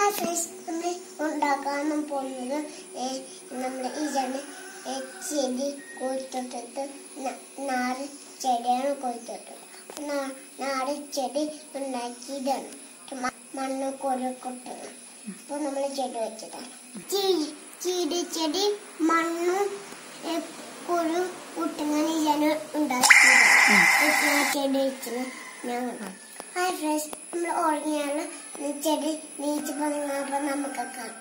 hi friends നമ്മൾ ഉണ്ടാക്കാനും പോകുന്നത് നമ്മൾ ഇതിന് ചെടി കൊയ്ത്തിട്ടിട്ട് നാല് ചെടിയാണ് കൊയ്ത്തിട്ടത് നാ- നാല് ചെടി ഉണ്ടാക്കിയതാണ് മ- മണ്ണ് കൊരുക്കൊട്ടത് അപ്പൊ നമ്മൾ ചെടി വെച്ചതാണ് ചീ- ചീടി ചെടി മണ്ണും ഏ, കുരു കുട്ടുങ്ങനെ ഞാൻ ഉണ്ടാക്കിയതാണ് ചെടി വെച്ചത് ഞങ്ങൾ ഹായ് ഫ്രണ്ട്സ് നമ്മൾ ഉറങ്ങിയാണ് ചെടി നീച്ച് പറഞ്ഞപ്പോ നമുക്ക് കാണാം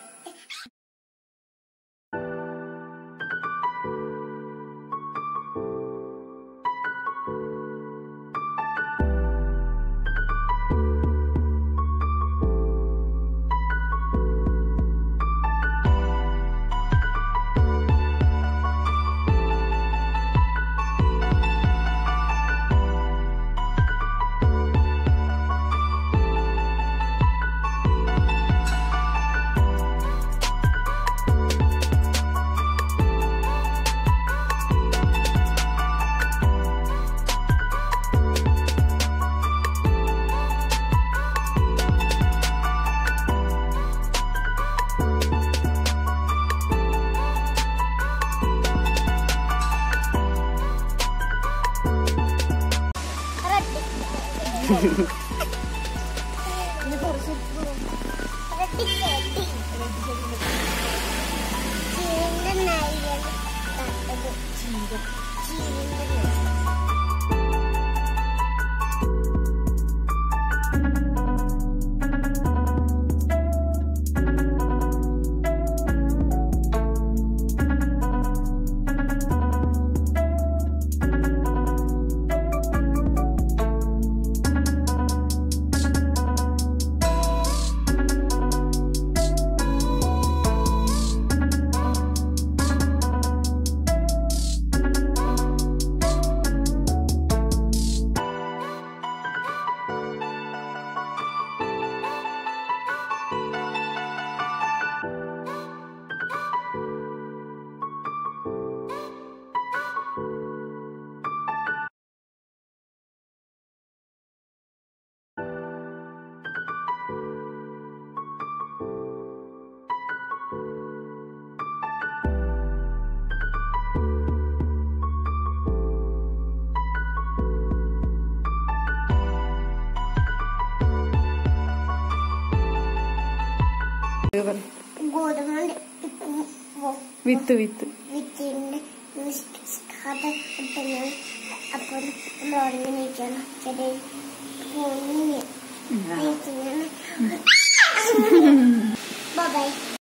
ഗോതമ്പ് വിത്ത് വിത്ത് വിത്തിന്റെ അത് ഇട്ടുന്നത് അപ്പോൾ നമ്മൾ ഉറങ്ങി നീക്കണം ചെടി പൊങ്ങി നീക്കണം ബൈ